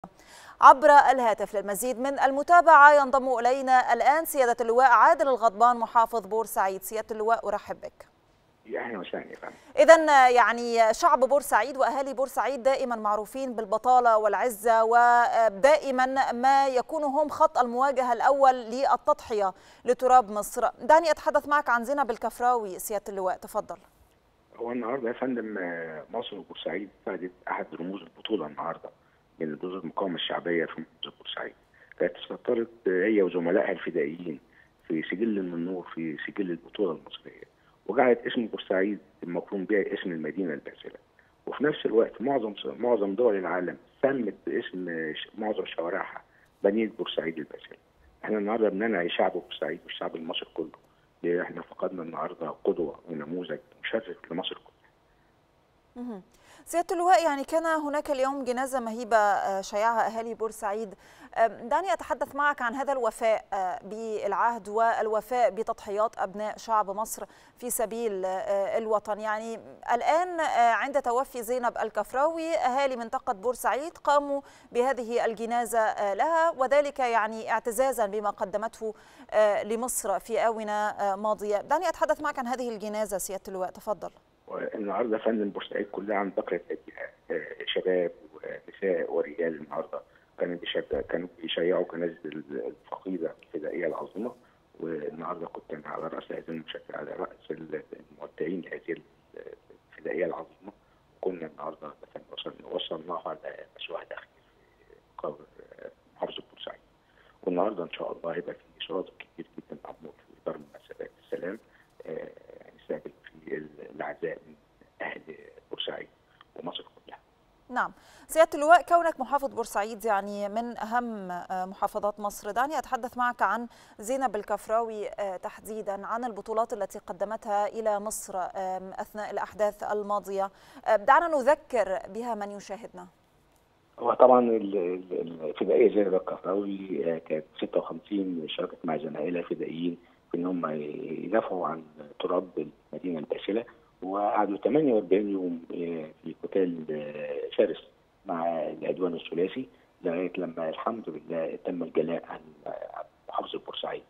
عبر الهاتف للمزيد من المتابعة ينضم إلينا الآن سيادة اللواء عادل الغضبان محافظ بورسعيد سيادة اللواء أرحب بك اهلا وسهلا يا فندم إذا يعني شعب بورسعيد وأهالي بورسعيد دائما معروفين بالبطالة والعزة ودائما ما يكونوا هم خط المواجهة الأول للتضحية لتراب مصر دعني أتحدث معك عن زينب الكفراوي سيادة اللواء تفضل هو النهارده يا فندم مصر وبورسعيد فادت احد رموز البطوله النهارده من رموز المقاومه الشعبيه في محافظه بورسعيد كانت استطرت هي وزملائها الفدائيين في سجل من النور في سجل البطوله المصريه وجعلت اسم بورسعيد المقرون بها اسم المدينه الباسله وفي نفس الوقت معظم معظم دول العالم سمت باسم معظم شوارعها مدينه بورسعيد الباسله احنا النهارده بننعي شعب بورسعيد والشعب المصري كله احنا فقدنا النهارده قدوه ونموذج مشرف لمصر كلها سيادة اللواء يعني كان هناك اليوم جنازة مهيبة شيعها أهالي بورسعيد دعني أتحدث معك عن هذا الوفاء بالعهد والوفاء بتضحيات أبناء شعب مصر في سبيل الوطن يعني الآن عند توفي زينب الكفراوي أهالي منطقة بورسعيد قاموا بهذه الجنازة لها وذلك يعني اعتزازا بما قدمته لمصر في آونة ماضية دعني أتحدث معك عن هذه الجنازة سيادة اللواء تفضل النهارده فندم بورسعيد كلها عن بكره شباب ونساء ورجال النهارده كانوا بيشجع كانوا بيشيعوا جنازه الفقيده الفدائيه العظيمه والنهارده كنت انا على راس هذه المشاركه على راس المودعين لهذه الفدائيه العظيمه وكنا النهارده وصلناها على مشروع داخلي في مقابر محافظه بورسعيد والنهارده ان شاء الله هيبقى في شواطئ كتير جدا معمول في دار المناسبات السلام نستقبل في الاعزاء من اهل بورسعيد ومصر كلها. نعم، سياده اللواء كونك محافظ بورسعيد يعني من اهم محافظات مصر، دعني اتحدث معك عن زينب الكفراوي تحديدا عن البطولات التي قدمتها الى مصر اثناء الاحداث الماضيه، دعنا نذكر بها من يشاهدنا. هو طبعا الفدائيه زينب الكفراوي كانت 56 شاركت مع زمايلها فدائيين في ان هم يدافعوا عن تراب المدينه الباسله وقعدوا 48 يوم في قتال شرس مع العدوان الثلاثي لغايه لما الحمد لله تم الجلاء عن محافظه بورسعيد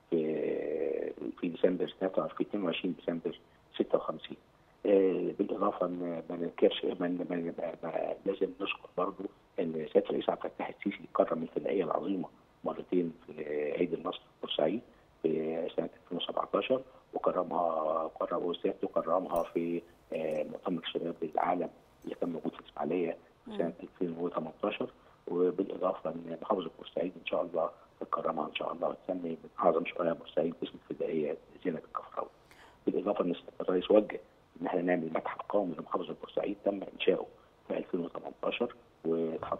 في في ديسمبر في 22 ديسمبر 56 بالاضافه ان ما ننكرش لازم نذكر برضه ان سياده الرئيس عبد الفتاح السيسي كرم الفدائيه العظيمه مرتين في عيد النصر في بورسعيد في سنه 2017 وكرمها كرم سيادته كرمها في مؤتمر شباب العالم اللي كان موجود في الاسماعيليه في سنه 2018 وبالاضافه ان محافظه بورسعيد ان شاء الله تكرمها ان شاء الله وتسمي من اعظم شوارع بورسعيد باسم الفدائيه زينب الكفراوي. بالاضافه ان الرئيس وجه ان احنا نعمل متحف قومي لمحافظه بورسعيد تم انشاؤه في 2018 واتحط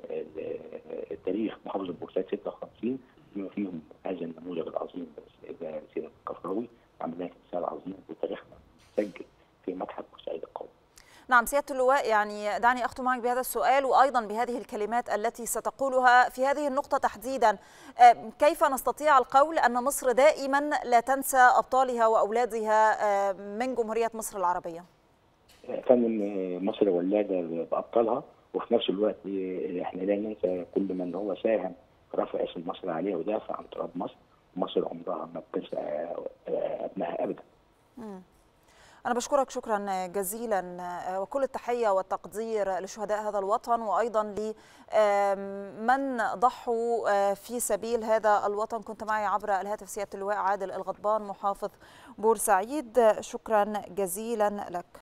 التاريخ محافظه بورسعيد 56 بما فيهم هذا النموذج العظيم سيدنا الكفراوي عملنا تمثال عظيم وتاريخنا مسجل في متحف بورسعيد القومي. نعم سيادة اللواء يعني دعني أختم معك بهذا السؤال وأيضا بهذه الكلمات التي ستقولها في هذه النقطة تحديدا كيف نستطيع القول أن مصر دائما لا تنسى أبطالها وأولادها من جمهورية مصر العربية فندم مصر ولادة بأبطالها وفي نفس الوقت احنا لا ننسى كل من هو ساهم في رفع اسم مصر عليها ودافع عن تراب مصر مصر عمرها ما بتنسى ابنائها ابدا. مم. أنا بشكرك شكرا جزيلا وكل التحية والتقدير لشهداء هذا الوطن وأيضا لمن ضحوا في سبيل هذا الوطن كنت معي عبر الهاتف سيادة اللواء عادل الغضبان محافظ بورسعيد شكرا جزيلا لك